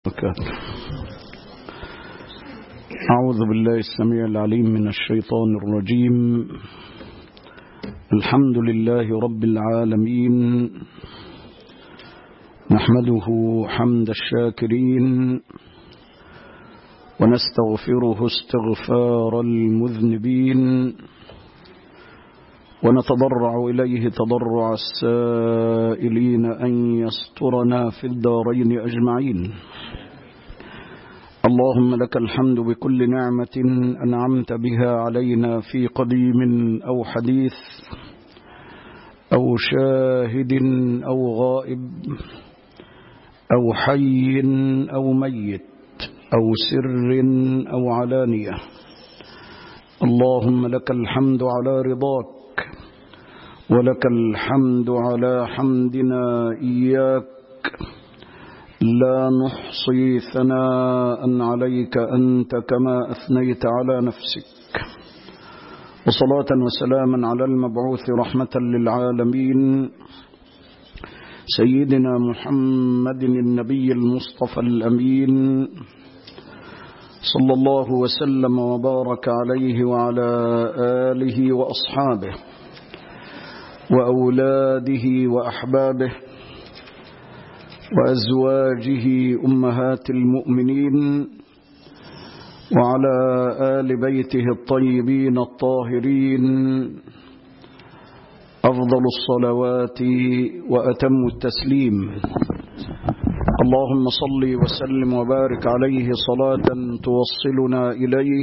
وبركاته أعوذ بالله السميع العليم من الشيطان الرجيم الحمد لله رب العالمين نحمده حمد الشاكرين ونستغفره استغفار المذنبين ونتضرع إليه تضرع السائلين أن يسترنا في الدارين أجمعين اللهم لك الحمد بكل نعمة أنعمت بها علينا في قديم أو حديث أو شاهد أو غائب أو حي أو ميت أو سر أو علانية اللهم لك الحمد على رضاك ولك الحمد على حمدنا إياك لا نحصي ثناء عليك أنت كما أثنيت على نفسك وصلاة وسلاما على المبعوث رحمة للعالمين سيدنا محمد النبي المصطفى الأمين صلى الله وسلم وبارك عليه وعلى آله وأصحابه وأولاده وأحبابه وأزواجه أمهات المؤمنين وعلى آل بيته الطيبين الطاهرين أفضل الصلوات وأتم التسليم اللهم صل وسلم وبارك عليه صلاة توصلنا إليه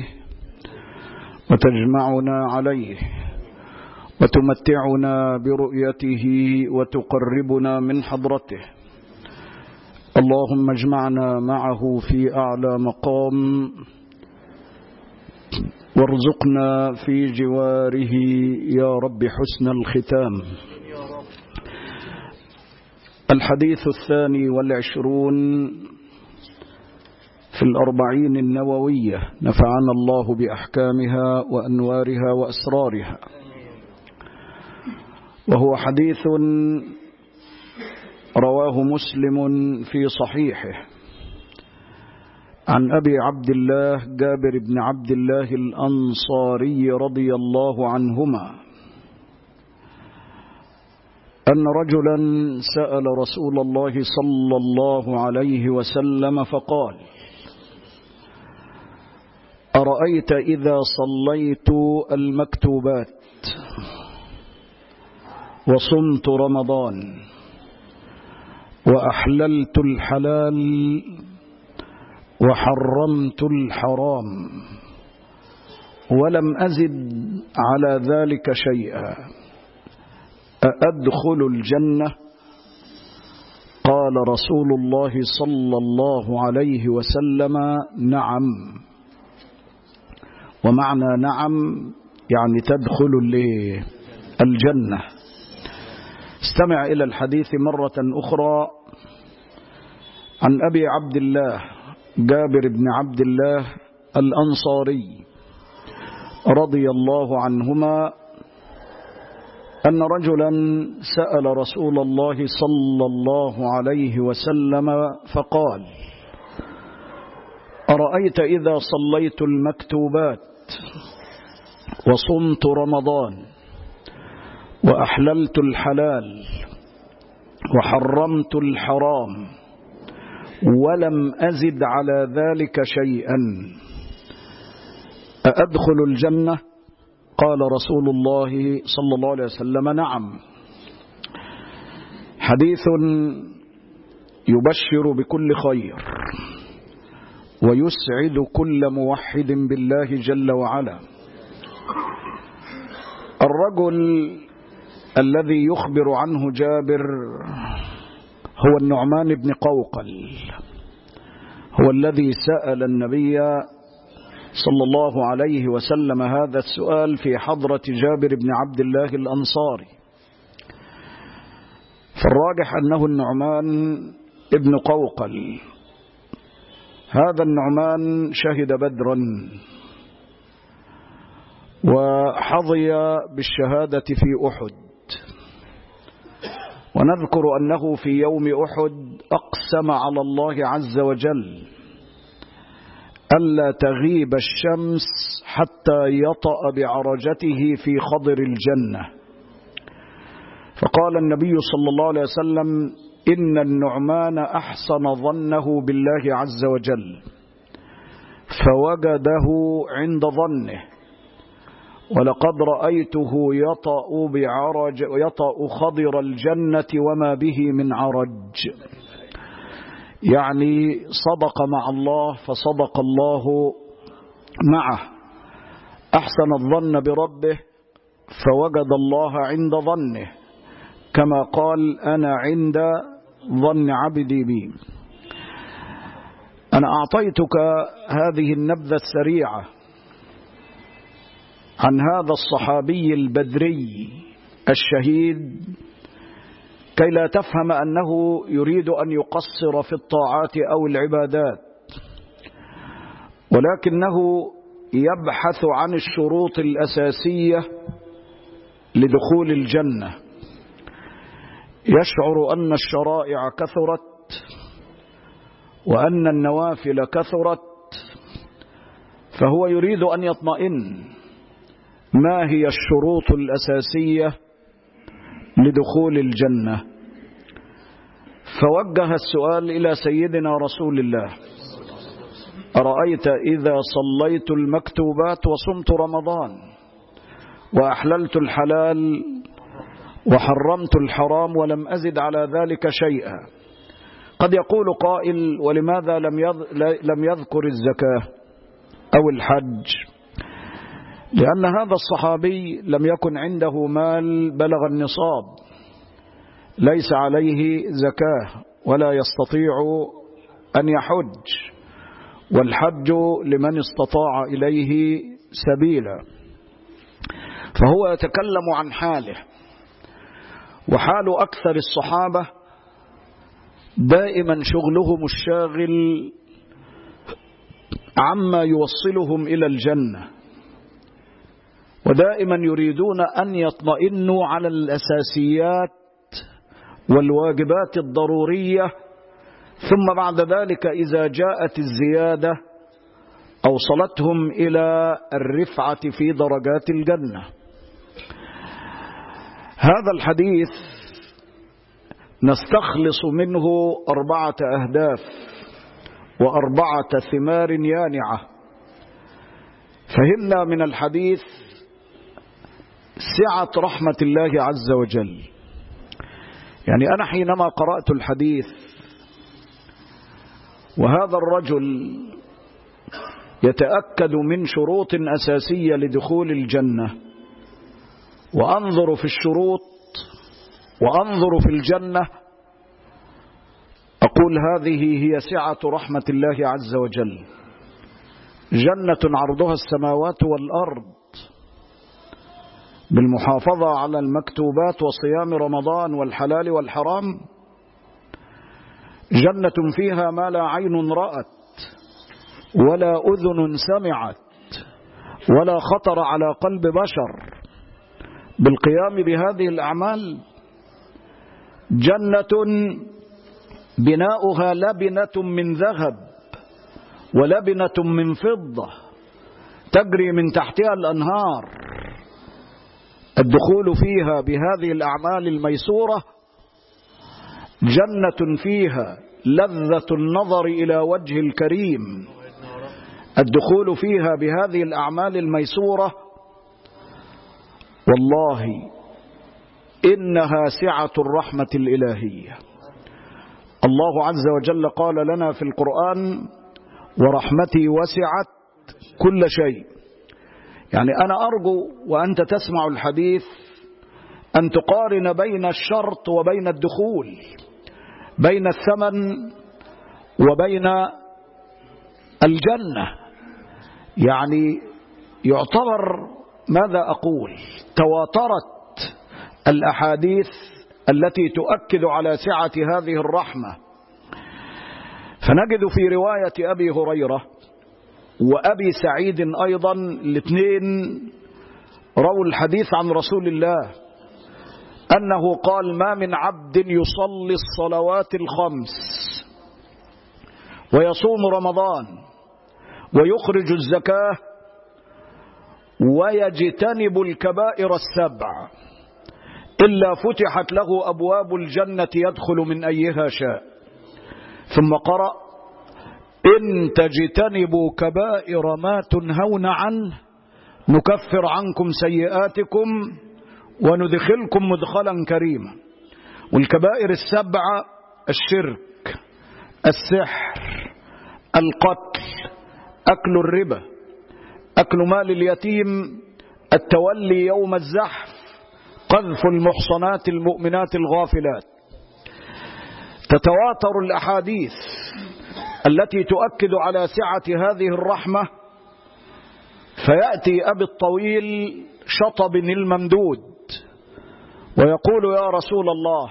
وتجمعنا عليه وتمتعنا برؤيته وتقربنا من حضرته اللهم اجمعنا معه في أعلى مقام وارزقنا في جواره يا رب حسن الختام الحديث الثاني والعشرون في الأربعين النووية نفعنا الله بأحكامها وأنوارها وأسرارها وهو حديث رواه مسلم في صحيحه عن أبي عبد الله جابر بن عبد الله الأنصاري رضي الله عنهما أن رجلا سأل رسول الله صلى الله عليه وسلم فقال أرأيت إذا صليت المكتوبات وصمت رمضان وأحللت الحلال وحرمت الحرام ولم أزد على ذلك شيئا أأدخل الجنة قال رسول الله صلى الله عليه وسلم نعم ومعنى نعم يعني تدخل الجنة استمع إلى الحديث مرة أخرى عن أبي عبد الله جابر بن عبد الله الأنصاري رضي الله عنهما أن رجلا سأل رسول الله صلى الله عليه وسلم فقال أرأيت إذا صليت المكتوبات وصمت رمضان وأحللت الحلال وحرمت الحرام ولم أزد على ذلك شيئا أأدخل الجنة قال رسول الله صلى الله عليه وسلم نعم حديث يبشر بكل خير ويسعد كل موحد بالله جل وعلا الرجل الذي يخبر عنه جابر هو النعمان بن قوقل هو الذي سأل النبي صلى الله عليه وسلم هذا السؤال في حضرة جابر بن عبد الله الأنصاري فالراجح أنه النعمان ابن قوقل هذا النعمان شهد بدرا وحظي بالشهادة في أحد ونذكر أنه في يوم أحد أقسم على الله عز وجل ألا تغيب الشمس حتى يطأ بعرجته في خضر الجنة فقال النبي صلى الله عليه وسلم إن النعمان أحسن ظنه بالله عز وجل فوجده عند ظنه ولقد رأيته يطأ بعرج يطأ خضر الجنة وما به من عرج يعني صدق مع الله فصدق الله معه أحسن الظن بربه فوجد الله عند ظنه كما قال أنا عند ظن عبدي بي أنا أعطيتك هذه النبذة السريعة عن هذا الصحابي البدري الشهيد كي لا تفهم أنه يريد أن يقصر في الطاعات أو العبادات ولكنه يبحث عن الشروط الأساسية لدخول الجنة يشعر أن الشرائع كثرت وأن النوافل كثرت فهو يريد أن يطمئن ما هي الشروط الأساسية لدخول الجنة فوجه السؤال إلى سيدنا رسول الله أرأيت إذا صليت المكتوبات وصمت رمضان وأحللت الحلال وحرمت الحرام ولم أزد على ذلك شيئا قد يقول قائل ولماذا لم يذكر الزكاة أو الحج لأن هذا الصحابي لم يكن عنده مال بلغ النصاب ليس عليه زكاة ولا يستطيع أن يحج والحج لمن استطاع إليه سبيلا فهو يتكلم عن حاله وحال أكثر الصحابة دائما شغلهم الشاغل عما يوصلهم إلى الجنة ودائما يريدون أن يطمئنوا على الأساسيات والواجبات الضرورية ثم بعد ذلك إذا جاءت الزيادة أوصلتهم إلى الرفعة في درجات الجنة هذا الحديث نستخلص منه أربعة أهداف وأربعة ثمار يانعة فهمنا من الحديث سعة رحمة الله عز وجل يعني أنا حينما قرأت الحديث وهذا الرجل يتأكد من شروط أساسية لدخول الجنة وأنظر في الشروط وأنظر في الجنة أقول هذه هي سعة رحمة الله عز وجل جنة عرضها السماوات والأرض بالمحافظة على المكتوبات وصيام رمضان والحلال والحرام جنة فيها ما لا عين رأت ولا أذن سمعت ولا خطر على قلب بشر بالقيام بهذه الأعمال جنة بناؤها لبنة من ذهب ولبنة من فضة تجري من تحتها الأنهار الدخول فيها بهذه الأعمال الميسورة جنة فيها لذة النظر إلى وجه الكريم الدخول فيها بهذه الأعمال الميسورة والله إنها سعة الرحمة الإلهية الله عز وجل قال لنا في القرآن ورحمتي وسعت كل شيء يعني أنا أرجو وأنت تسمع الحديث أن تقارن بين الشرط وبين الدخول بين الثمن وبين الجنة يعني يعتبر ماذا أقول تواترت الأحاديث التي تؤكد على سعة هذه الرحمة فنجد في رواية أبي هريرة وأبي سعيد أيضا الاثنين رووا الحديث عن رسول الله أنه قال ما من عبد يصلي الصلوات الخمس ويصوم رمضان ويخرج الزكاة ويجتنب الكبائر السبع إلا فتحت له أبواب الجنة يدخل من أيها شاء ثم قرأ إن تجتنبوا كبائر ما تنهون عنه نكفر عنكم سيئاتكم وندخلكم مدخلا كريما والكبائر السبعة الشرك السحر القتل أكل الربا أكل مال اليتيم التولي يوم الزحف قذف المحصنات المؤمنات الغافلات تتواتر الأحاديث التي تؤكد على سعة هذه الرحمة فيأتي أبي الطويل شطب الممدود ويقول يا رسول الله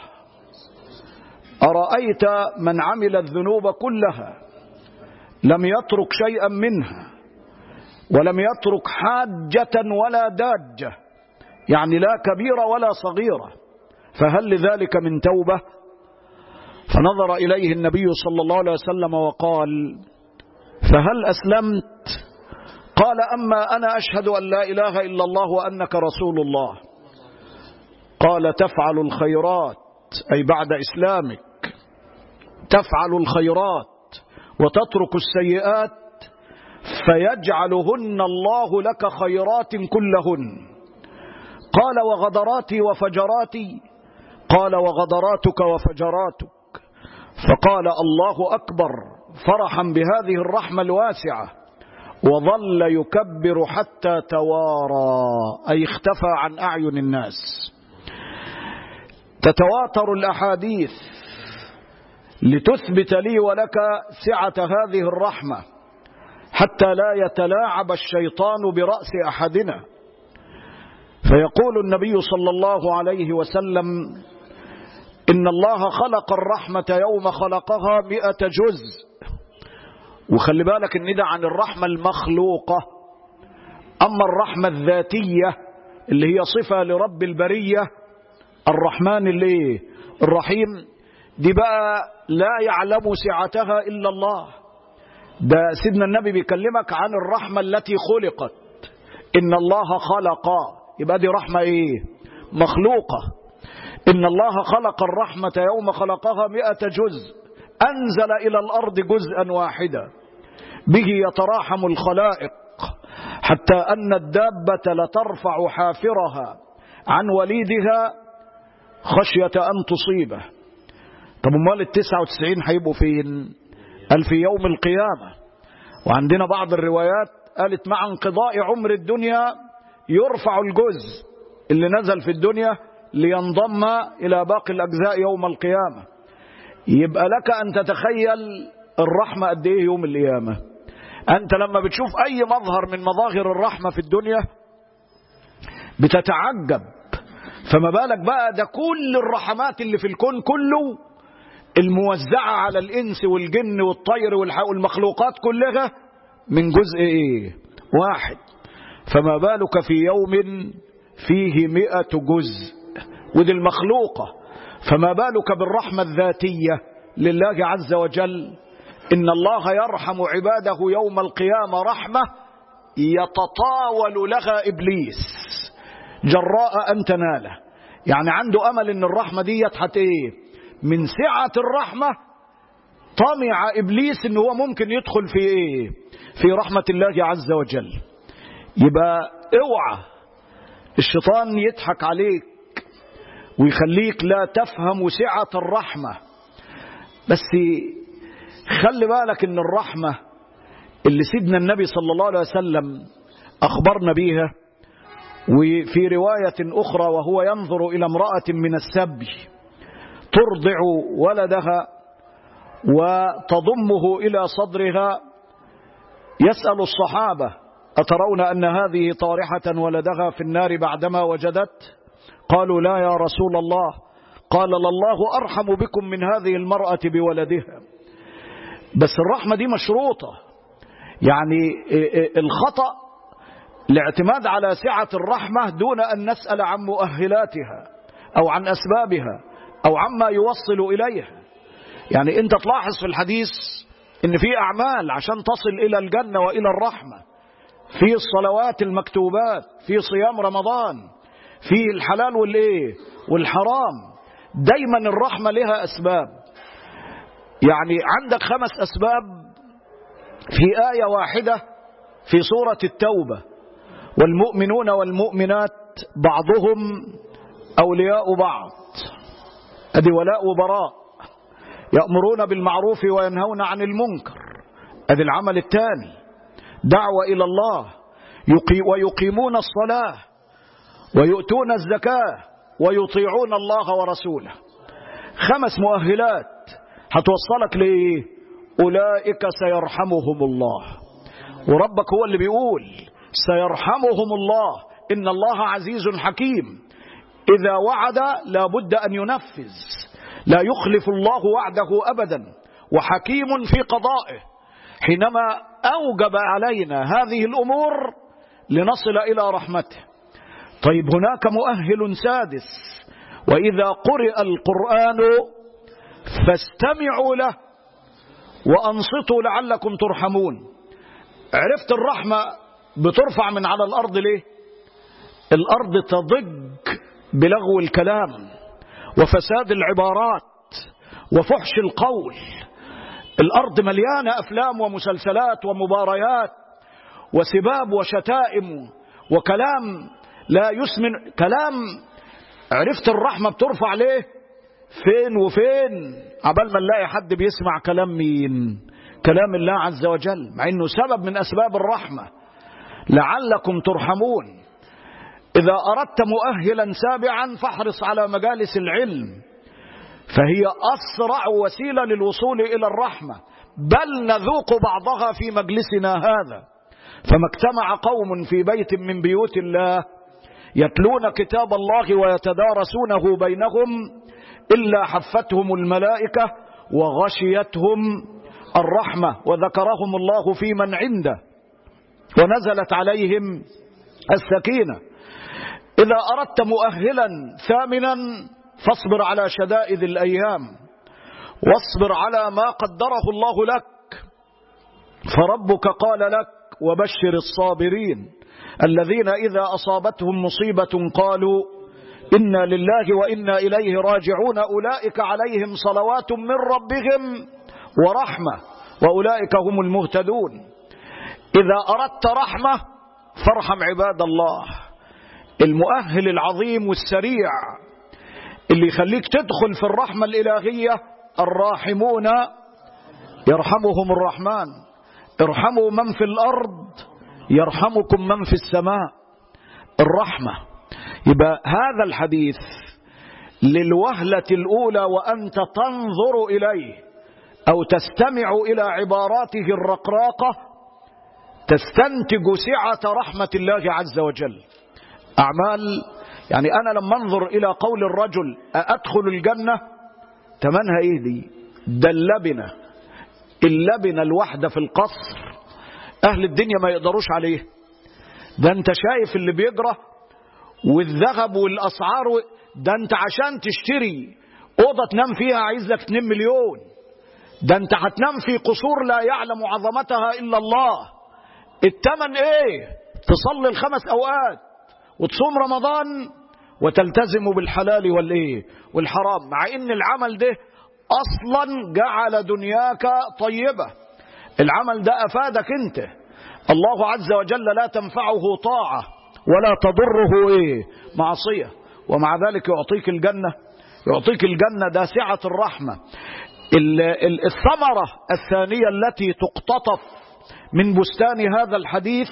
أرأيت من عمل الذنوب كلها لم يترك شيئا منها ولم يترك حاجة ولا داجة يعني لا كبيرة ولا صغيرة فهل لذلك من توبة فنظر إليه النبي صلى الله عليه وسلم وقال فهل أسلمت قال أما أنا أشهد أن لا إله إلا الله وأنك رسول الله قال تفعل الخيرات أي بعد إسلامك تفعل الخيرات وتترك السيئات فيجعلهن الله لك خيرات كلهن قال وغدراتي وفجراتي قال وغدراتك وفجراتك فقال الله أكبر فرحا بهذه الرحمة الواسعة وظل يكبر حتى توارى أي اختفى عن أعين الناس تتواتر الأحاديث لتثبت لي ولك سعة هذه الرحمة حتى لا يتلاعب الشيطان برأس أحدنا فيقول النبي صلى الله عليه وسلم إن الله خلق الرحمة يوم خلقها مئة جزء وخلي بالك ان ده عن الرحمة المخلوقة أما الرحمة الذاتية اللي هي صفة لرب البرية الرحمن اللي الرحيم دي بقى لا يعلم سعتها إلا الله ده سيدنا النبي بيكلمك عن الرحمة التي خلقت إن الله خلق يبقى دي رحمة إيه مخلوقة إن الله خلق الرحمة يوم خلقها مئة جزء أنزل إلى الأرض جزءا واحدا به يتراحم الخلائق حتى أن الدابة لترفع حافرها عن وليدها خشية أن تصيبه طب امال التسعة وتسعين هيبقوا فين قال في يوم القيامة وعندنا بعض الروايات قالت مع انقضاء عمر الدنيا يرفع الجزء اللي نزل في الدنيا لينضم إلى باقي الأجزاء يوم القيامة يبقى لك أن تتخيل الرحمة قد إيه يوم القيامة أنت لما بتشوف أي مظهر من مظاهر الرحمة في الدنيا بتتعجب فما بالك بقى ده كل الرحمات اللي في الكون كله الموزعة على الإنس والجن والطير والمخلوقات كلها من جزء إيه واحد فما بالك في يوم فيه مئة جزء ودي المخلوقة فما بالك بالرحمة الذاتية لله عز وجل إن الله يرحم عباده يوم القيامة رحمة يتطاول لها إبليس جراء أن تناله يعني عنده أمل إن الرحمة دي حت إيه من سعة الرحمة طمع إبليس إن هو ممكن يدخل في إيه في رحمة الله عز وجل يبقى اوعى الشيطان يضحك عليك ويخليك لا تفهم سعة الرحمة بس خلي بالك ان الرحمة اللي سيدنا النبي صلى الله عليه وسلم أخبرنا بيها وفي رواية أخرى وهو ينظر إلى امرأة من السبي ترضع ولدها وتضمه إلى صدرها يسأل الصحابة أترون أن هذه طارحة ولدها في النار بعدما وجدت قالوا لا يا رسول الله قال لله أرحم بكم من هذه المرأة بولدها بس الرحمة دي مشروطة يعني الخطأ الاعتماد على سعة الرحمة دون أن نسأل عن مؤهلاتها أو عن أسبابها أو عما يوصل إليها يعني أنت تلاحظ في الحديث إن في أعمال عشان تصل إلى الجنة وإلى الرحمة في الصلوات المكتوبات في صيام رمضان في الحلال والإيه والحرام دايما الرحمة لها أسباب يعني عندك خمس أسباب في آية واحدة في سورة التوبة والمؤمنون والمؤمنات بعضهم أولياء بعض أدي ولاء وبراء يأمرون بالمعروف وينهون عن المنكر أدي العمل الثاني دعوة إلى الله يقي ويقيمون الصلاة ويؤتون الزكاة ويطيعون الله ورسوله خمس مؤهلات هتوصلك لإيه أولئك سيرحمهم الله وربك هو اللي بيقول سيرحمهم الله إن الله عزيز حكيم إذا وعد لا بد أن ينفذ لا يخلف الله وعده أبدا وحكيم في قضائه حينما أوجب علينا هذه الأمور لنصل إلى رحمته طيب هناك مؤهل سادس وإذا قرئ القرآن فاستمعوا له وأنصتوا لعلكم ترحمون عرفت الرحمة بترفع من على الأرض ليه الأرض تضج بلغو الكلام وفساد العبارات وفحش القول الأرض مليانة أفلام ومسلسلات ومباريات وسباب وشتائم وكلام لا يسمن كلام عرفت الرحمة بترفع ليه فين وفين عبال ما نلاقي حد بيسمع كلام مين كلام الله عز وجل مع انه سبب من اسباب الرحمه لعلكم ترحمون اذا اردت مؤهلا سابعا فاحرص على مجالس العلم فهي اسرع وسيله للوصول الى الرحمه بل نذوق بعضها في مجلسنا هذا فما اجتمع قوم في بيت من بيوت الله يتلون كتاب الله ويتدارسونه بينهم إلا حفتهم الملائكة وغشيتهم الرحمة وذكرهم الله في من عنده ونزلت عليهم السكينة إذا أردت مؤهلا ثامنا فاصبر على شدائد الأيام واصبر على ما قدره الله لك فربك قال لك وبشر الصابرين الذين إذا أصابتهم مصيبة قالوا إنا لله وإنا إليه راجعون أولئك عليهم صلوات من ربهم ورحمة وأولئك هم المهتدون إذا أردت رحمة فارحم عباد الله المؤهل العظيم والسريع اللي يخليك تدخل في الرحمة الإلهية الراحمون يرحمهم الرحمن ارحموا من في الأرض يرحمكم من في السماء الرحمة يبقى هذا الحديث للوهلة الأولى وأنت تنظر إليه أو تستمع إلى عباراته الرقراقة تستنتج سعة رحمة الله عز وجل أعمال يعني أنا لما انظر إلى قول الرجل أأدخل الجنة تمنها إيه دي ده اللبنة اللبنة الواحدة في القصر أهل الدنيا ما يقدروش عليه ده أنت شايف اللي بيجرى والذهب والأسعار و... ده أنت عشان تشتري أوضة تنام فيها عايز لك 2 مليون ده أنت هتنام في قصور لا يعلم عظمتها إلا الله التمن إيه تصلي الخمس أوقات وتصوم رمضان وتلتزم بالحلال والإيه والحرام مع إن العمل ده أصلا جعل دنياك طيبة العمل ده أفادك أنت الله عز وجل لا تنفعه طاعة ولا تضره إيه معصية ومع ذلك يعطيك الجنة يعطيك الجنة ده سعة الرحمة الثمرة الثانية التي تقتطف من بستان هذا الحديث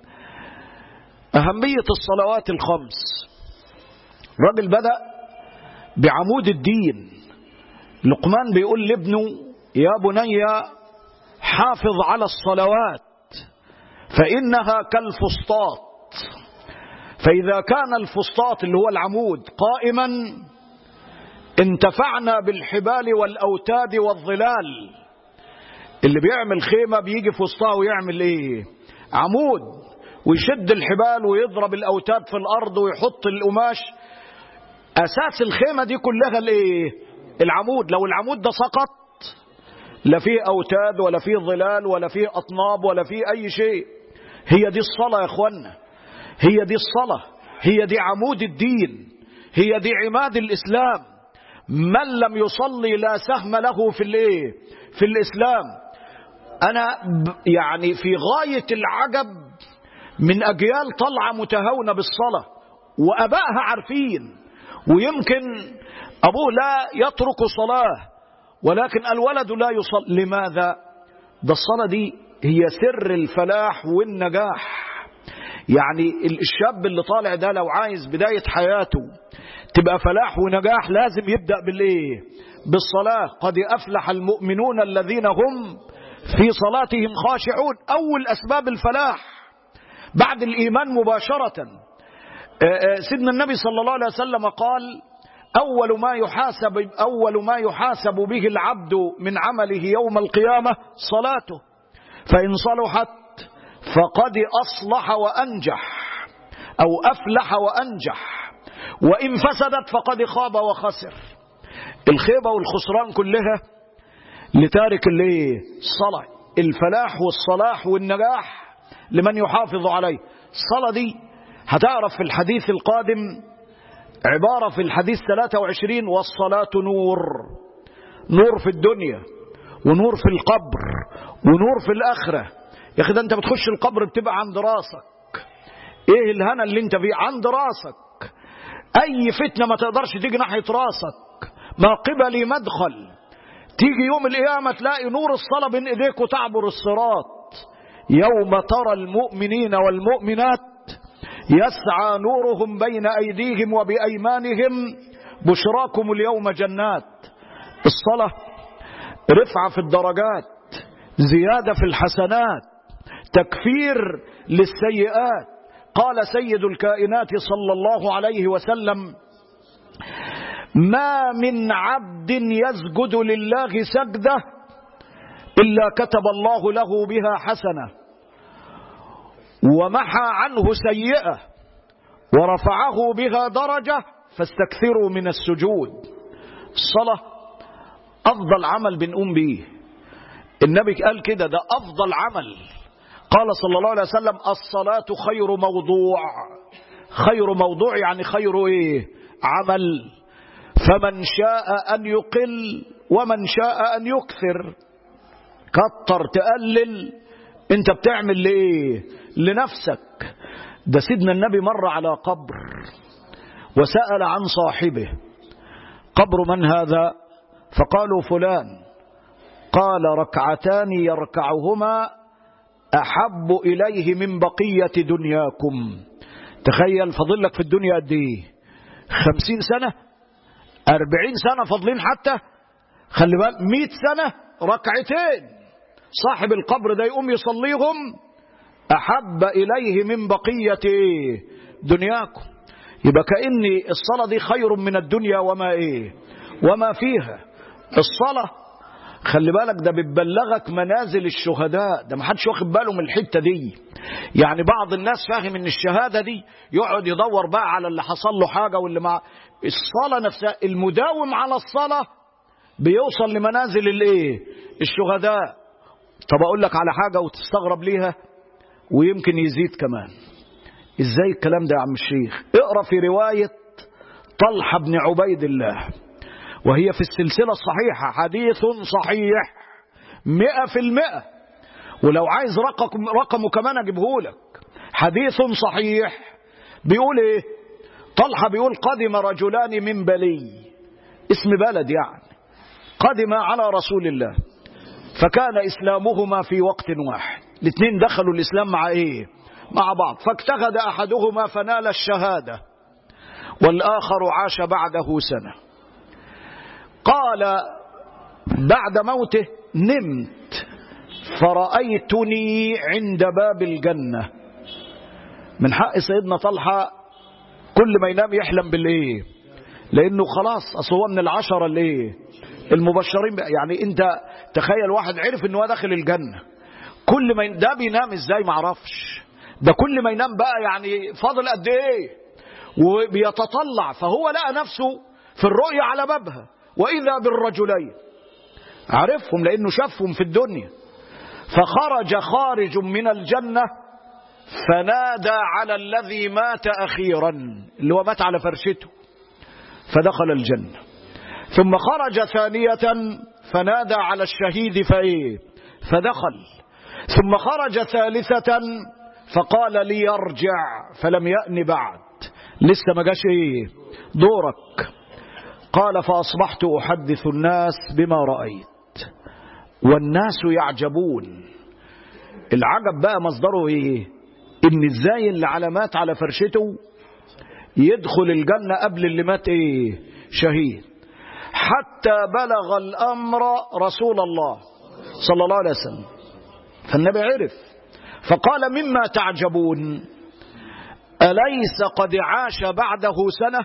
أهمية الصلوات الخمس الراجل بدأ بعمود الدين لقمان بيقول لابنه يا بني حافظ على الصلوات فإنها كالفسطاط فإذا كان الفسطاط اللي هو العمود قائما انتفعنا بالحبال والأوتاد والظلال اللي بيعمل خيمة بيجي في وسطها ويعمل ايه عمود ويشد الحبال ويضرب الأوتاد في الأرض ويحط القماش أساس الخيمة دي كلها الايه العمود لو العمود ده سقط لا فيه أوتاد ولا فيه ظلال ولا فيه أطناب ولا فيه أي شيء هي دي الصلاة يا أخوانا هي دي الصلاة هي دي عمود الدين هي دي عماد الإسلام من لم يصلي لا سهم له في الايه في الإسلام أنا يعني في غاية العجب من أجيال طالعة متهاونة بالصلاة وأبائها عارفين ويمكن أبوه لا يترك صلاة ولكن الولد لا يصلي لماذا ده الصلاة دي هي سر الفلاح والنجاح يعني الشاب اللي طالع ده لو عايز بداية حياته تبقى فلاح ونجاح لازم يبدأ بالايه بالصلاة قد أفلح المؤمنون الذين هم في صلاتهم خاشعون أول أسباب الفلاح بعد الإيمان مباشرة سيدنا النبي صلى الله عليه وسلم قال أول ما يحاسب أول ما يحاسب به العبد من عمله يوم القيامة صلاته فإن صلحت فقد أصلح وأنجح أو أفلح وأنجح وإن فسدت فقد خاب وخسر الخيبة والخسران كلها لتارك الايه الصلاة الفلاح والصلاح والنجاح لمن يحافظ عليه الصلاة دي هتعرف في الحديث القادم عبارة في الحديث 23 والصلاة نور نور في الدنيا ونور في القبر ونور في الآخرة يا أخي ده أنت بتخش القبر بتبقى عند راسك إيه الهنا اللي أنت فيه عند راسك أي فتنة ما تقدرش تيجي ناحية راسك ما قبلي مدخل تيجي يوم القيامة تلاقي نور الصلاة بين إيديك وتعبر الصراط يوم ترى المؤمنين والمؤمنات يسعى نورهم بين أيديهم وبأيمانهم بشراكم اليوم جنات الصلاة رفعة في الدرجات زيادة في الحسنات تكفير للسيئات قال سيد الكائنات صلى الله عليه وسلم ما من عبد يسجد لله سجدة إلا كتب الله له بها حسنة ومحى عنه سيئة ورفعه بها درجة فاستكثروا من السجود الصلاة أفضل عمل بنقوم به النبي قال كده ده أفضل عمل قال صلى الله عليه وسلم الصلاة خير موضوع خير موضوع يعني خير ايه عمل فمن شاء أن يقل ومن شاء أن يكثر كتر تقلل انت بتعمل ليه لنفسك ده سيدنا النبي مر على قبر وسأل عن صاحبه قبر من هذا فقالوا فلان قال ركعتان يركعهما أحب إليه من بقية دنياكم تخيل فضلك في الدنيا قد ايه خمسين سنة أربعين سنة فاضلين حتى خلي بالك مئة سنة ركعتين صاحب القبر ده يقوم يصليهم أحب إليه من بقية دنياكم يبقى كأن الصلاة دي خير من الدنيا وما إيه وما فيها الصلاة خلي بالك ده بتبلغك منازل الشهداء ده ما حدش واخد باله من الحته دي يعني بعض الناس فاهم ان الشهاده دي يقعد يدور بقى على اللي حصل له حاجه واللي مع الصلاه نفسها المداوم على الصلاه بيوصل لمنازل الايه الشهداء طب اقول لك على حاجه وتستغرب ليها ويمكن يزيد كمان ازاي الكلام ده يا عم الشيخ اقرا في روايه طلحه بن عبيد الله وهي في السلسلة الصحيحة حديث صحيح مئة في المئة ولو عايز رقم رقمه كمان أجيبه لك حديث صحيح بيقول ايه طلحة بيقول قدم رجلان من بلي اسم بلد يعني قدم على رسول الله فكان إسلامهما في وقت واحد الاثنين دخلوا الإسلام مع ايه مع بعض فاجتهد أحدهما فنال الشهادة والآخر عاش بعده سنة قال بعد موته نمت فرأيتني عند باب الجنة من حق سيدنا طلحة كل ما ينام يحلم بالايه لانه خلاص اصل هو من العشرة الايه المبشرين يعني انت تخيل واحد عرف ان هو داخل الجنة كل ما ين... ده بينام ازاي معرفش ده كل ما ينام بقى يعني فاضل قد ايه وبيتطلع فهو لقى نفسه في الرؤية على بابها وإذا بالرجلين عرفهم لأنه شافهم في الدنيا فخرج خارج من الجنة فنادى على الذي مات أخيرا اللي هو مات على فرشته فدخل الجنة ثم خرج ثانية فنادى على الشهيد فإيه فدخل ثم خرج ثالثة فقال لي يرجع فلم يأن بعد لسه ما جاش ايه دورك قال فأصبحت أحدث الناس بما رأيت والناس يعجبون العجب بقى مصدره ايه ان ازاي اللي علامات على فرشته يدخل الجنة قبل اللي مات ايه شهيد حتى بلغ الامر رسول الله صلى الله عليه وسلم فالنبي عرف فقال مما تعجبون أليس قد عاش بعده سنة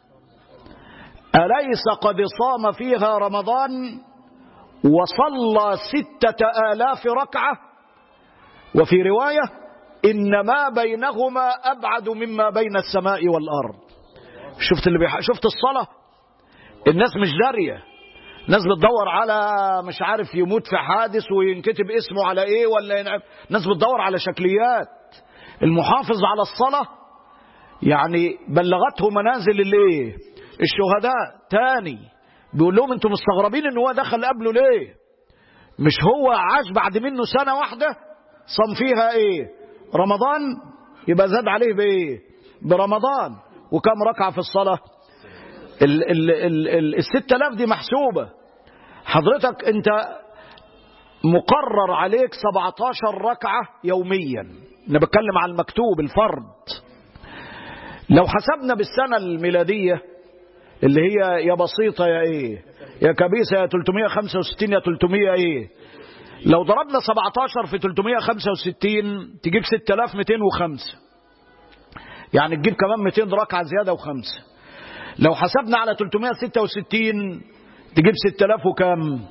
أليس قد صام فيها رمضان وصلى ستة آلاف ركعة وفي رواية إن ما بينهما أبعد مما بين السماء والأرض شفت اللي بيح... شفت الصلاة الناس مش دارية ناس بتدور على مش عارف يموت في حادث وينكتب اسمه على ايه ولا ينعب ناس بتدور على شكليات المحافظ على الصلاة يعني بلغته منازل الايه الشهداء تاني بيقول لهم انتم مستغربين ان هو دخل قبله ليه مش هو عاش بعد منه سنة واحدة صام فيها ايه رمضان يبقى زاد عليه بايه برمضان وكم ركعة في الصلاة ال ال ال ال الستة آلاف دي محسوبة حضرتك انت مقرر عليك 17 ركعة يوميا انا بتكلم على المكتوب الفرض لو حسبنا بالسنة الميلادية اللي هي يا بسيطة يا ايه يا كبيسة يا 365 يا 300 ايه لو ضربنا 17 في 365 تجيب 6205 يعني تجيب كمان 200 ركعة زيادة وخمسة لو حسبنا على 366 تجيب 6000 وكم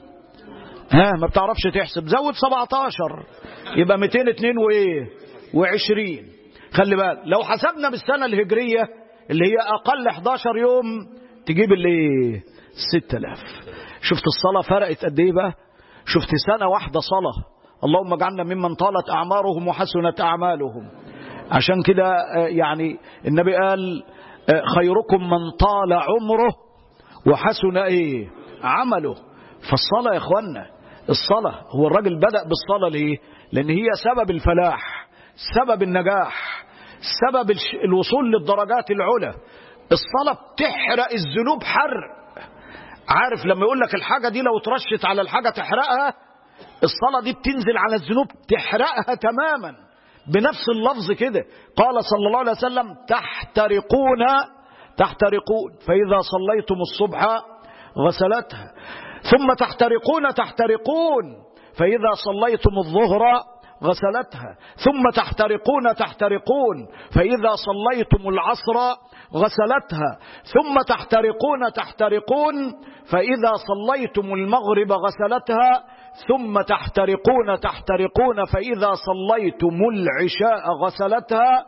ها ما بتعرفش تحسب زود 17 يبقى 202 وايه و20 خلي بالك لو حسبنا بالسنة الهجرية اللي هي أقل 11 يوم تجيب اللي 6000 شفت الصلاة فرقت قد ايه بقى شفت سنة واحدة صلاة اللهم اجعلنا ممن طالت أعمارهم وحسنت أعمالهم عشان كده يعني النبي قال خيركم من طال عمره وحسن ايه عمله فالصلاة يا اخوانا الصلاة هو الراجل بدأ بالصلاة ليه لان هي سبب الفلاح سبب النجاح سبب الوصول للدرجات العلى الصلاة بتحرق الذنوب حرق عارف لما يقول لك الحاجة دي لو ترشت على الحاجة تحرقها الصلاة دي بتنزل على الذنوب تحرقها تماما بنفس اللفظ كده قال صلى الله عليه وسلم تحترقون تحترقون فإذا صليتم الصبح غسلتها ثم تحترقون تحترقون فإذا صليتم الظهر غسلتها ثم تحترقون تحترقون فإذا صليتم العصر غسلتها ثم تحترقون تحترقون فإذا صليتم المغرب غسلتها ثم تحترقون تحترقون فإذا صليتم العشاء غسلتها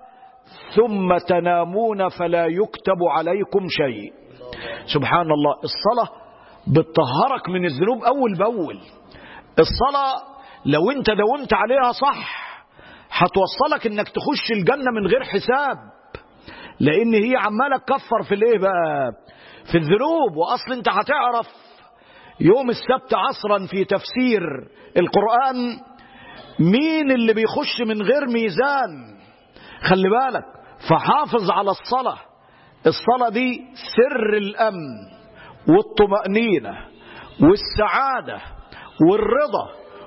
ثم تنامون فلا يكتب عليكم شيء سبحان الله الصلاة بتطهرك من الذنوب أول بأول الصلاة لو انت داومت عليها صح هتوصلك انك تخش الجنة من غير حساب لان هي عمالة تكفر في الايه بقى في الذنوب واصل انت هتعرف يوم السبت عصرا في تفسير القرآن مين اللي بيخش من غير ميزان خلي بالك فحافظ على الصلاة الصلاة دي سر الأمن والطمأنينة والسعادة والرضا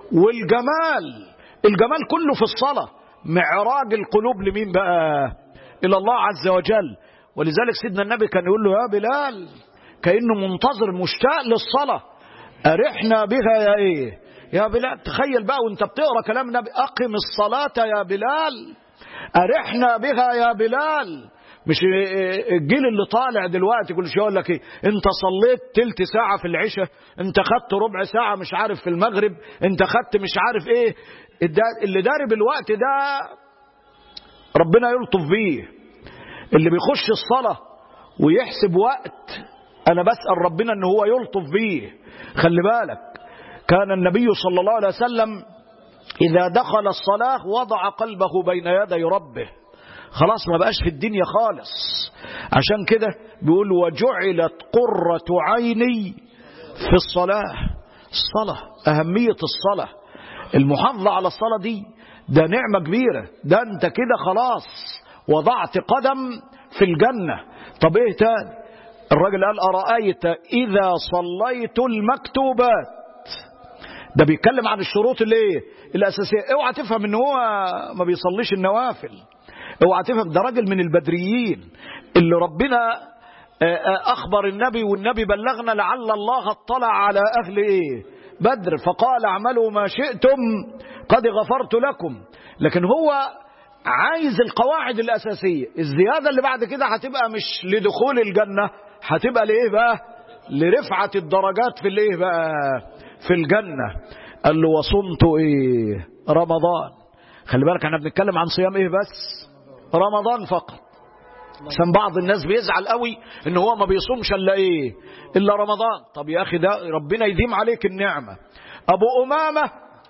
والجمال الجمال كله في الصلاة معراج القلوب لمين بقى إلى الله عز وجل ولذلك سيدنا النبي كان يقول له يا بلال كأنه منتظر مشتاق للصلاة أرحنا بها يا إيه يا بلال تخيل بقى وانت بتقرأ كلام النبي أقم الصلاة يا بلال أرحنا بها يا بلال مش الجيل اللي طالع دلوقتي كل شويه يقول لك ايه انت صليت تلت ساعه في العشاء انت خدت ربع ساعه مش عارف في المغرب انت خدت مش عارف ايه اللي داري بالوقت ده ربنا يلطف بيه اللي بيخش الصلاة ويحسب وقت أنا بسأل ربنا أن هو يلطف بيه خلي بالك كان النبي صلى الله عليه وسلم إذا دخل الصلاة وضع قلبه بين يدي ربه خلاص ما بقاش في الدنيا خالص عشان كده بيقول وجعلت قرة عيني في الصلاة الصلاة أهمية الصلاة المحافظة على الصلاة دي ده نعمة كبيرة ده انت كده خلاص وضعت قدم في الجنة طب ايه تاني الراجل قال أرأيت إذا صليت المكتوبات ده بيتكلم عن الشروط اللي ايه الأساسية اوعى تفهم ان هو ما بيصليش النوافل اوعى تفهم ده راجل من البدريين اللي ربنا أخبر النبي والنبي بلغنا لعل الله اطلع على أهل إيه بدر فقال اعملوا ما شئتم قد غفرت لكم لكن هو عايز القواعد الأساسية الزيادة اللي بعد كده هتبقى مش لدخول الجنة هتبقى لإيه بقى لرفعة الدرجات في الإيه بقى في الجنة قال له وصمت إيه رمضان خلي بالك احنا بنتكلم عن صيام إيه بس رمضان فقط عشان بعض الناس بيزعل قوي ان هو ما بيصومش الا ايه الا رمضان طب يا اخي ده ربنا يديم عليك النعمه ابو امامه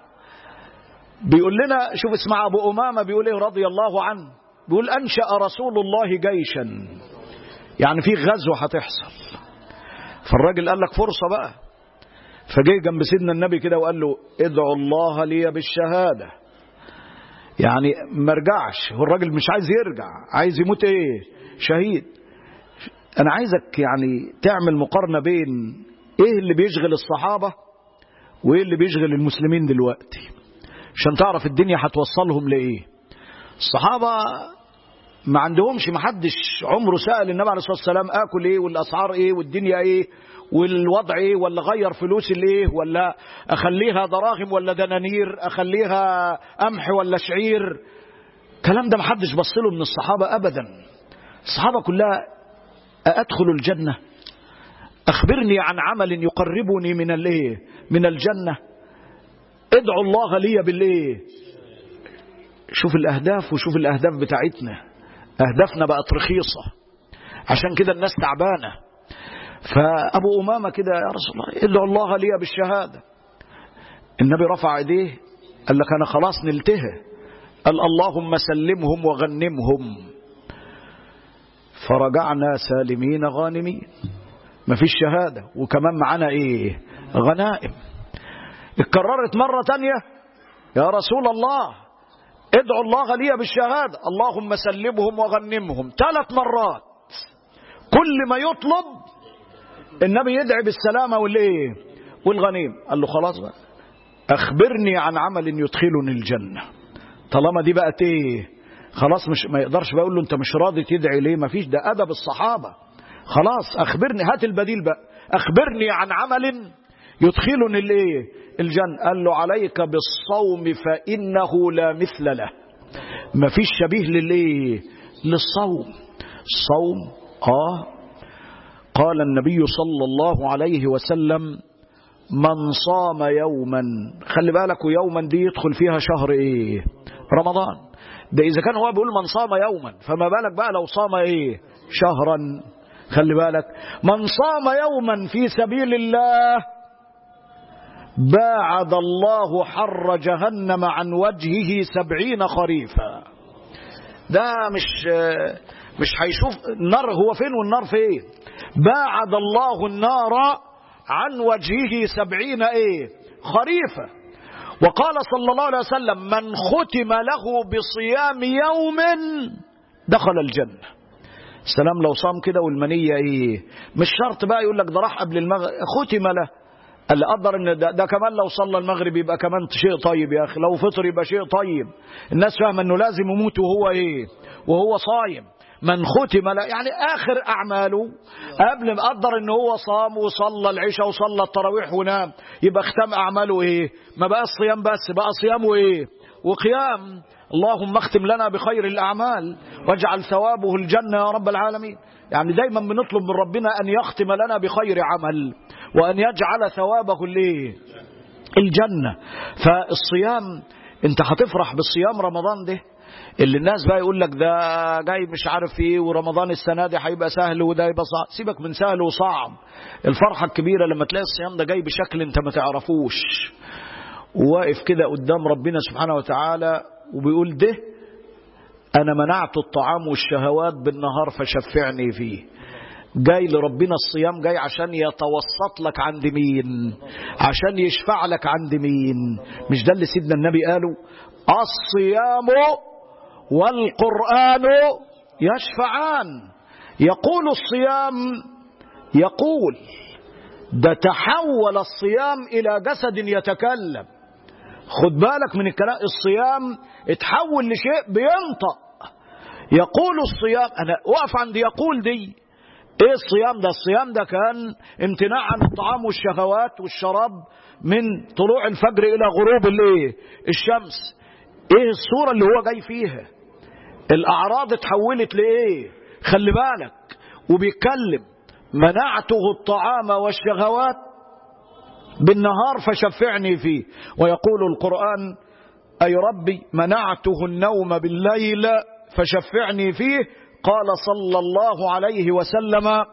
بيقول لنا شوف اسمع ابو امامه بيقول ايه رضي الله عنه بيقول انشا رسول الله جيشا يعني في غزوه هتحصل فالراجل قال لك فرصه بقى فجه جنب سيدنا النبي كده وقال له ادعوا الله لي بالشهاده يعني ما رجعش هو الراجل مش عايز يرجع عايز يموت ايه شهيد انا عايزك يعني تعمل مقارنه بين ايه اللي بيشغل الصحابه وايه اللي بيشغل المسلمين دلوقتي عشان تعرف الدنيا هتوصلهم لايه الصحابه ما عندهمش ما حدش عمره سأل النبي عليه الصلاه والسلام اكل ايه والاسعار ايه والدنيا ايه والوضع ايه ولا غير فلوس الايه ولا اخليها دراهم ولا دنانير اخليها قمح ولا شعير الكلام ده محدش بص له من الصحابه ابدا الصحابه كلها ادخل الجنه اخبرني عن عمل يقربني من الايه من الجنه ادعوا الله لي بالايه شوف الاهداف وشوف الاهداف بتاعتنا اهدافنا بقت رخيصه عشان كده الناس تعبانه فأبو أمامة كده يا رسول الله ادعو الله لي بالشهادة النبي رفع ايديه قال لك أنا خلاص نلتهى قال اللهم سلمهم وغنمهم فرجعنا سالمين غانمين ما فيش شهادة وكمان معانا ايه غنائم اتكررت مرة تانية يا رسول الله ادعو الله لي بالشهادة اللهم سلمهم وغنمهم ثلاث مرات كل ما يطلب النبي يدعي بالسلامة والايه والغنيم قال له خلاص بقى اخبرني عن عمل يدخلني الجنة طالما دي بقت ايه خلاص مش ما يقدرش بقول له انت مش راضي تدعي ليه ما فيش ده ادب الصحابة خلاص اخبرني هات البديل بقى اخبرني عن عمل يدخلني الايه الجنة قال له عليك بالصوم فانه لا مثل له ما فيش شبيه للايه للصوم الصوم اه قال النبي صلى الله عليه وسلم من صام يوما خلي بالك ويوما دي يدخل فيها شهر ايه رمضان ده اذا كان هو بيقول من صام يوما فما بالك بقى لو صام ايه شهرا خلي بالك من صام يوما في سبيل الله باعد الله حر جهنم عن وجهه سبعين خريفا ده مش مش هيشوف النار هو فين والنار فين باعد الله النار عن وجهه سبعين ايه خريفة وقال صلى الله عليه وسلم من ختم له بصيام يوم دخل الجنة السلام لو صام كده والمنية ايه مش شرط بقى يقول لك ده راح قبل المغرب ختم له اللي قدر ان ده, ده كمان لو صلى المغرب يبقى كمان شيء طيب يا اخي لو فطر يبقى شيء طيب الناس فاهمه انه لازم يموت وهو ايه وهو صايم من ختم لا يعني اخر اعماله قبل ما قدر ان هو صام وصلى العشاء وصلى التراويح ونام يبقى ختم اعماله ايه ما بقى صيام بس بقى صيام وايه وقيام اللهم اختم لنا بخير الاعمال واجعل ثوابه الجنه يا رب العالمين يعني دايما بنطلب من ربنا ان يختم لنا بخير عمل وان يجعل ثوابه الايه الجنه فالصيام انت هتفرح بالصيام رمضان ده اللي الناس بقى يقول لك ده جاي مش عارف ايه ورمضان السنه دي هيبقى سهل وده يبقى صعب سيبك من سهل وصعب الفرحه الكبيره لما تلاقي الصيام ده جاي بشكل انت ما تعرفوش وواقف كده قدام ربنا سبحانه وتعالى وبيقول ده انا منعت الطعام والشهوات بالنهار فشفعني فيه جاي لربنا الصيام جاي عشان يتوسط لك عند مين عشان يشفع لك عند مين مش ده اللي سيدنا النبي قاله الصيام والقرآن يشفعان يقول الصيام يقول ده تحول الصيام إلى جسد يتكلم خد بالك من الكلام الصيام اتحول لشيء بينطق يقول الصيام أنا وقف عند يقول دي ايه الصيام ده الصيام ده كان امتناع عن الطعام والشهوات والشراب من طلوع الفجر الى غروب الايه الشمس ايه الصورة اللي هو جاي فيها الاعراض اتحولت لايه خلي بالك وبيتكلم منعته الطعام والشهوات بالنهار فشفعني فيه ويقول القرآن أي ربي منعته النوم بالليل فشفعني فيه قال صلى الله عليه وسلم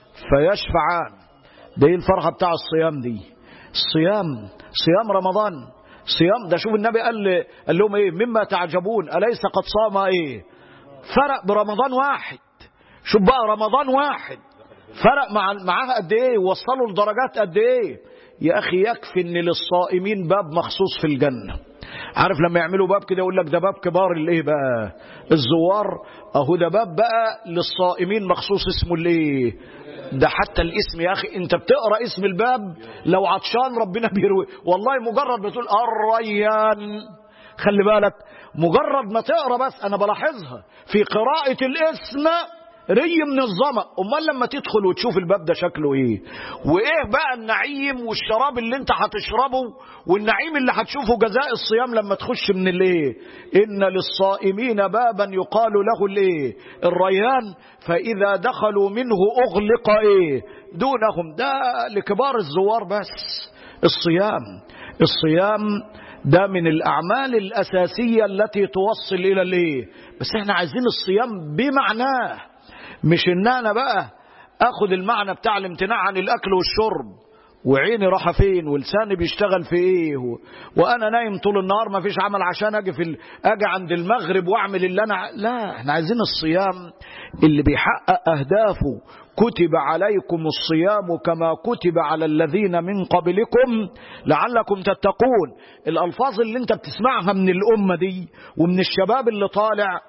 فيشفعان دي الفرحة بتاع الصيام دي الصيام صيام رمضان صيام ده شوف النبي قال, قال لهم ايه مما تعجبون أليس قد صام ايه فرق برمضان واحد شوف بقى رمضان واحد فرق مع معاها قد ايه وصلوا لدرجات قد ايه يا اخي يكفي ان للصائمين باب مخصوص في الجنه عارف لما يعملوا باب كده يقول لك ده باب كبار الايه بقى الزوار اهو ده باب بقى للصائمين مخصوص اسمه الايه ده حتى الاسم يا اخي انت بتقرا اسم الباب لو عطشان ربنا بيروي والله مجرد بتقول الريان خلي بالك مجرد ما تقرا بس انا بلاحظها في قراءه الاسم ري من الظما امال لما تدخل وتشوف الباب ده شكله ايه وايه بقى النعيم والشراب اللي انت هتشربه والنعيم اللي هتشوفه جزاء الصيام لما تخش من الايه ان للصائمين بابا يقال له الايه الريان فاذا دخلوا منه اغلق ايه دونهم ده لكبار الزوار بس الصيام الصيام ده من الأعمال الأساسية التي توصل إلى الإيه بس احنا عايزين الصيام بمعناه مش ان انا بقى اخد المعنى بتاع الامتناع عن الاكل والشرب وعيني راحه فين ولساني بيشتغل في ايه و... وانا نايم طول النهار ما فيش عمل عشان اجي في ال... اجي عند المغرب واعمل اللي انا لا احنا عايزين الصيام اللي بيحقق اهدافه كتب عليكم الصيام كما كتب على الذين من قبلكم لعلكم تتقون الالفاظ اللي انت بتسمعها من الامه دي ومن الشباب اللي طالع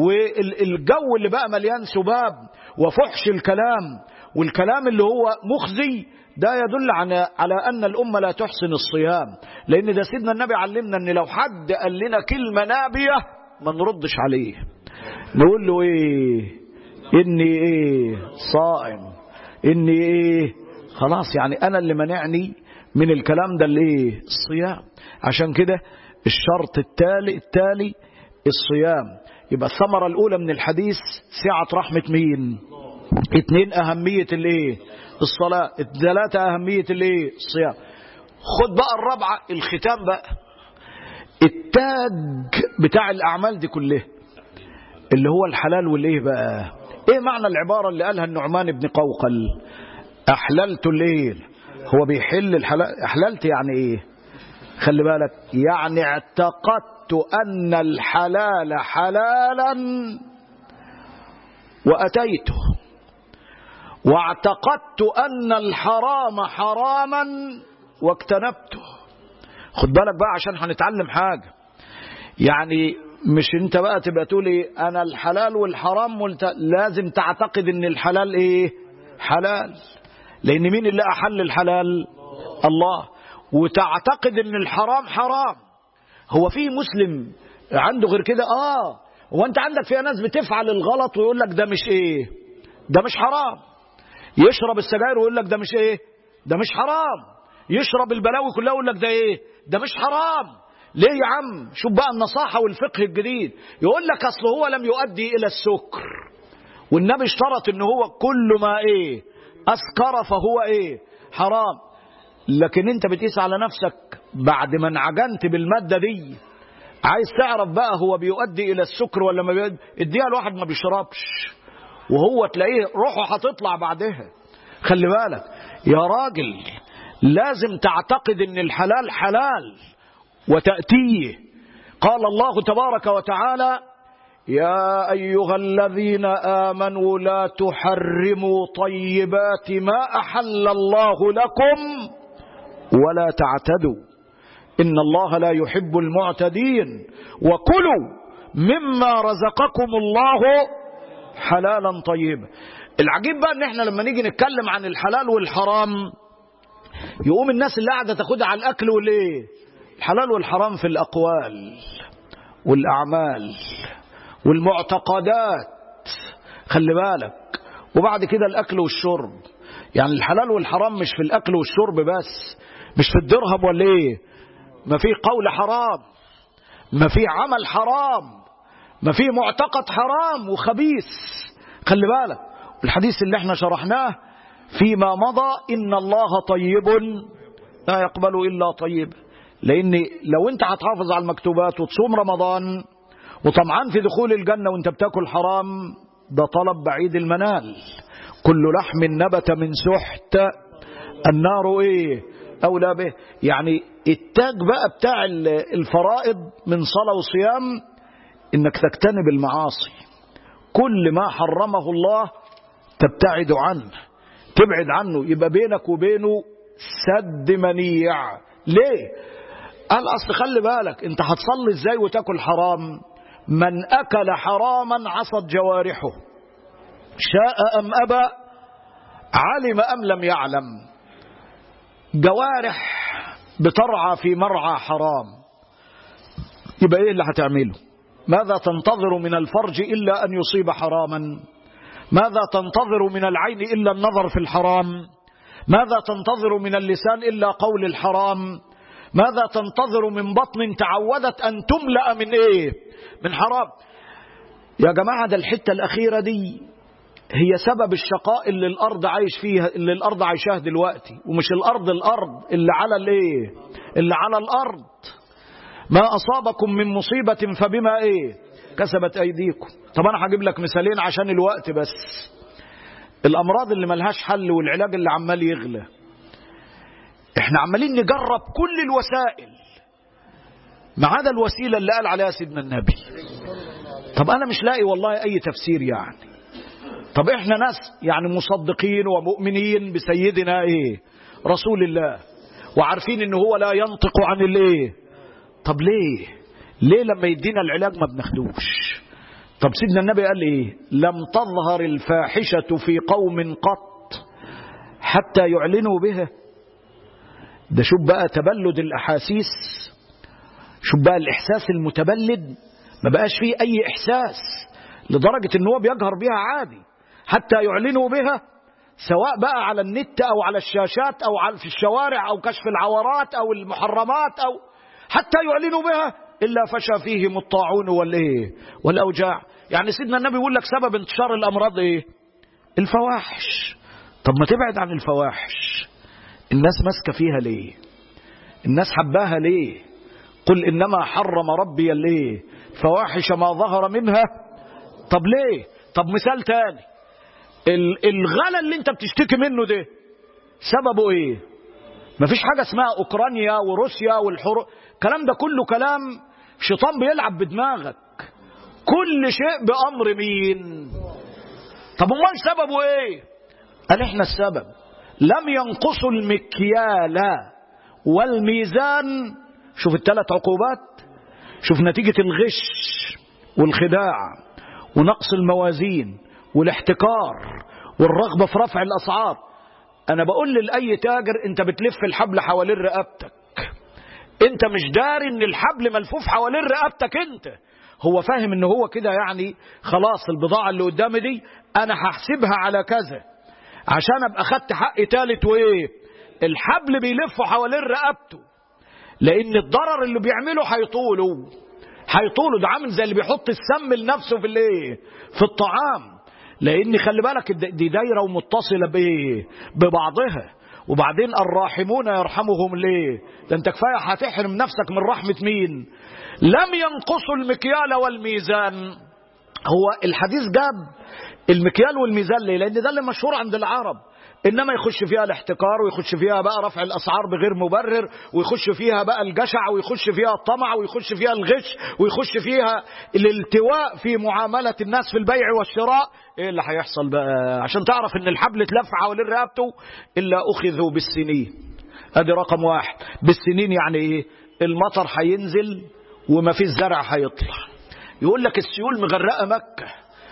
والجو اللي بقى مليان سباب وفحش الكلام والكلام اللي هو مخزي ده يدل على على ان الامه لا تحسن الصيام لان ده سيدنا النبي علمنا ان لو حد قال لنا كلمه نابيه ما نردش عليه نقول له ايه اني ايه صائم اني ايه خلاص يعني انا اللي منعني من الكلام ده اللي ايه الصيام عشان كده الشرط التالي التالي الصيام يبقى الثمرة الأولى من الحديث سعة رحمة مين اتنين أهمية الايه الصلاة الثلاثة أهمية الايه الصيام خد بقى الرابعة الختام بقى التاج بتاع الأعمال دي كلها اللي هو الحلال والايه بقى ايه معنى العبارة اللي قالها النعمان بن قوقل احللت الليل هو بيحل الحلال احللت يعني ايه خلي بالك يعني اعتقدت ان الحلال حلالا واتيته واعتقدت ان الحرام حراما واجتنبته خد بالك بقى عشان هنتعلم حاجة يعني مش انت بقى تبقى تقول ايه انا الحلال والحرام ملت... لازم تعتقد ان الحلال ايه حلال لان مين اللي احل الحلال الله وتعتقد ان الحرام حرام هو في مسلم عنده غير كده اه هو انت عندك فيها ناس بتفعل الغلط ويقول لك ده مش ايه ده مش حرام يشرب السجاير ويقول لك ده مش ايه ده مش حرام يشرب البلاوي كلها ويقول لك ده ايه ده مش حرام ليه يا عم شوف بقى النصاحة والفقه الجديد يقول لك اصل هو لم يؤدي الى السكر والنبي اشترط ان هو كل ما ايه اسكر فهو ايه حرام لكن انت بتقيس على نفسك بعد ما انعجنت بالمادة دي عايز تعرف بقى هو بيؤدي الى السكر ولا ما بيؤدي اديها لواحد ما بيشربش وهو تلاقيه روحه هتطلع بعدها خلي بالك يا راجل لازم تعتقد ان الحلال حلال وتأتيه قال الله تبارك وتعالى يا أيها الذين آمنوا لا تحرموا طيبات ما أحل الله لكم ولا تعتدوا إن الله لا يحب المعتدين وكلوا مما رزقكم الله حلالا طيبا العجيب بقى ان احنا لما نيجي نتكلم عن الحلال والحرام يقوم الناس اللي قاعده تاخدها على الاكل والايه الحلال والحرام في الاقوال والاعمال والمعتقدات خلي بالك وبعد كده الاكل والشرب يعني الحلال والحرام مش في الاكل والشرب بس مش في الدرهم ولا ايه ما في قول حرام ما في عمل حرام ما في معتقد حرام وخبيث خلي بالك الحديث اللي احنا شرحناه فيما مضى إن الله طيب لا يقبل إلا طيب لأن لو أنت هتحافظ على المكتوبات وتصوم رمضان وطمعان في دخول الجنة وأنت بتاكل حرام ده طلب بعيد المنال كل لحم نبت من سحت النار ايه أولى به يعني التاج بقى بتاع الفرائض من صلاة وصيام انك تجتنب المعاصي كل ما حرمه الله تبتعد عنه تبعد عنه يبقى بينك وبينه سد منيع ليه قال اصل خلي بالك انت هتصلي ازاي وتاكل حرام من اكل حراما عصت جوارحه شاء ام ابى علم ام لم يعلم جوارح بترعى في مرعى حرام يبقى ايه اللي هتعمله ماذا تنتظر من الفرج الا ان يصيب حراما ماذا تنتظر من العين إلا النظر في الحرام ماذا تنتظر من اللسان إلا قول الحرام ماذا تنتظر من بطن تعودت أن تملأ من إيه من حرام يا جماعة ده الحتة الأخيرة دي هي سبب الشقاء اللي الأرض عايش فيها اللي الأرض عايشاه دلوقتي ومش الأرض الأرض اللي على الإيه اللي على الأرض ما أصابكم من مصيبة فبما إيه كسبت أيديكم طب أنا هجيب لك مثالين عشان الوقت بس الأمراض اللي ملهاش حل والعلاج اللي عمال يغلى احنا عمالين نجرب كل الوسائل ما عدا الوسيلة اللي قال عليها سيدنا النبي طب أنا مش لاقي والله أي تفسير يعني طب احنا ناس يعني مصدقين ومؤمنين بسيدنا ايه رسول الله وعارفين ان هو لا ينطق عن الايه طب ليه ليه لما يدينا العلاج ما بناخدوش طب سيدنا النبي قال ايه لم تظهر الفاحشة في قوم قط حتى يعلنوا بها ده شوف بقى تبلد الاحاسيس شوف بقى الاحساس المتبلد ما بقاش فيه اي احساس لدرجة ان هو بيجهر بها عادي حتى يعلنوا بها سواء بقى على النت او على الشاشات او على في الشوارع او كشف العورات او المحرمات او حتى يعلنوا بها الا فشى فيهم الطاعون والايه والاوجاع يعني سيدنا النبي يقول لك سبب انتشار الامراض ايه الفواحش طب ما تبعد عن الفواحش الناس ماسكه فيها ليه الناس حباها ليه قل انما حرم ربي الايه فواحش ما ظهر منها طب ليه طب مثال تاني الغلا اللي انت بتشتكي منه ده سببه ايه مفيش حاجة اسمها اوكرانيا وروسيا والحروب الكلام ده كله كلام شيطان بيلعب بدماغك كل شيء بأمر مين طب امال سببه ايه قال احنا السبب لم ينقصوا المكيال والميزان شوف الثلاث عقوبات شوف نتيجة الغش والخداع ونقص الموازين والاحتكار والرغبة في رفع الأسعار أنا بقول لأي تاجر أنت بتلف الحبل حوالين رقبتك أنت مش داري أن الحبل ملفوف حوالين رقبتك أنت هو فاهم أنه هو كده يعني خلاص البضاعة اللي قدامي دي أنا هحسبها على كذا عشان أبقى خدت حق تالت وإيه الحبل بيلفه حوالين رقبته لأن الضرر اللي بيعمله هيطوله هيطوله ده عامل زي اللي بيحط السم لنفسه في الايه في الطعام لان خلي بالك دي دايره ومتصله بايه ببعضها وبعدين الراحمون يرحمهم ليه ده انت كفاية هتحرم نفسك من رحمة مين لم ينقصوا المكيال والميزان هو الحديث جاب المكيال والميزان ليه لان ده اللي مشهور عند العرب انما يخش فيها الاحتكار ويخش فيها بقى رفع الاسعار بغير مبرر ويخش فيها بقى الجشع ويخش فيها الطمع ويخش فيها الغش ويخش فيها الالتواء في معامله الناس في البيع والشراء ايه اللي هيحصل بقى عشان تعرف ان الحبل اتلف حوالين رقبته الا اخذوا بالسنين ادي رقم واحد بالسنين يعني ايه المطر هينزل وما فيش زرع هيطلع يقول لك السيول مغرقه مكه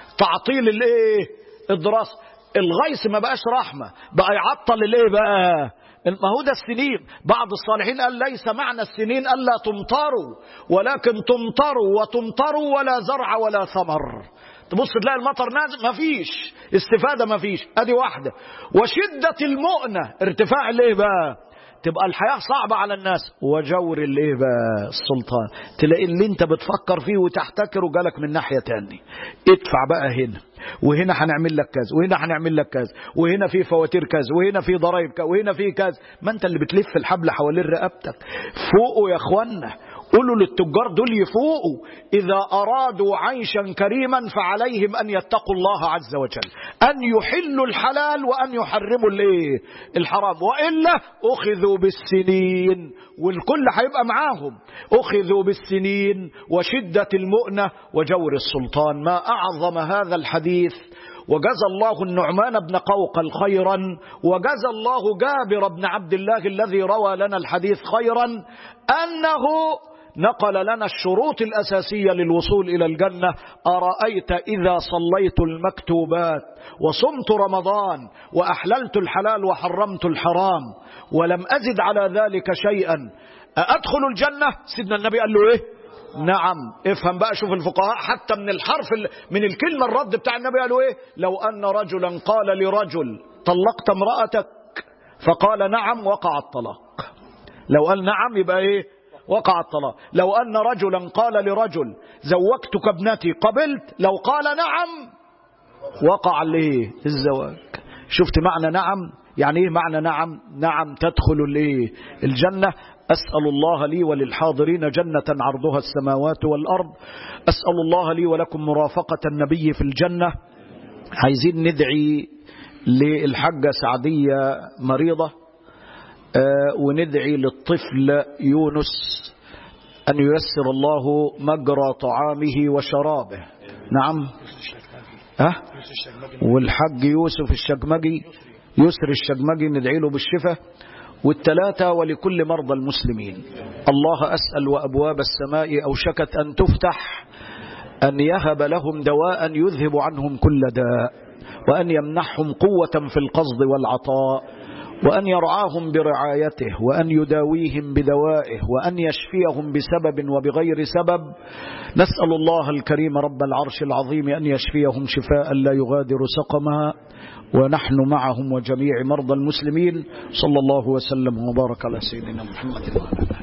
تعطيل الايه الدراسه الغيث ما بقاش رحمة بقى يعطل الايه بقى ما هو ده السنين بعض الصالحين قال ليس معنى السنين ألا تمطروا ولكن تمطروا وتمطروا ولا زرع ولا ثمر تبص تلاقي المطر نازل مفيش استفادة مفيش ادي واحدة وشدة المؤنة ارتفاع الايه بقى تبقى الحياة صعبة على الناس وجور الايه بقى السلطان تلاقي اللي انت بتفكر فيه وتحتكره جالك من ناحية تاني ادفع بقى هنا وهنا هنعمل لك كذا وهنا هنعمل لك كذا وهنا في فواتير كذا وهنا في ضرايب كذا وهنا في كذا ما انت اللي بتلف الحبل حوالين رقبتك فوقوا يا اخوانا قولوا للتجار دول يفوقوا إذا أرادوا عيشا كريما فعليهم أن يتقوا الله عز وجل أن يحلوا الحلال وأن يحرموا الايه الحرام وإلا أخذوا بالسنين والكل هيبقى معاهم أخذوا بالسنين وشدة المؤنة وجور السلطان ما أعظم هذا الحديث وجزى الله النعمان بن قوقل خيرا وجزى الله جابر بن عبد الله الذي روى لنا الحديث خيرا أنه نقل لنا الشروط الأساسية للوصول إلى الجنة أرأيت إذا صليت المكتوبات وصمت رمضان وأحللت الحلال وحرمت الحرام ولم أزد على ذلك شيئا أدخل الجنة سيدنا النبي قال له إيه نعم افهم بقى شوف الفقهاء حتى من الحرف من الكلمة الرد بتاع النبي قالوا ايه لو ان رجلا قال لرجل طلقت امرأتك فقال نعم وقع الطلاق لو قال نعم يبقى ايه وقع الطلاق لو ان رجلا قال لرجل زوجتك ابنتي قبلت لو قال نعم وقع الايه الزواج شفت معنى نعم يعني ايه معنى نعم نعم تدخل الايه الجنة أسأل الله لي وللحاضرين جنة عرضها السماوات والأرض أسأل الله لي ولكم مرافقة النبي في الجنة عايزين ندعي للحجة سعدية مريضة وندعي للطفل يونس أن ييسر الله مجرى طعامه وشرابه نعم ها والحج يوسف الشجمجي يسر الشجمجي ندعي له بالشفاء والثلاثة ولكل مرضى المسلمين الله أسأل وأبواب السماء أوشكت أن تفتح أن يهب لهم دواء يذهب عنهم كل داء وأن يمنحهم قوة في القصد والعطاء وأن يرعاهم برعايته وأن يداويهم بدوائه وأن يشفيهم بسبب وبغير سبب نسأل الله الكريم رب العرش العظيم أن يشفيهم شفاء لا يغادر سقما ونحن معهم وجميع مرضى المسلمين صلى الله وسلم وبارك على سيدنا محمد وعلى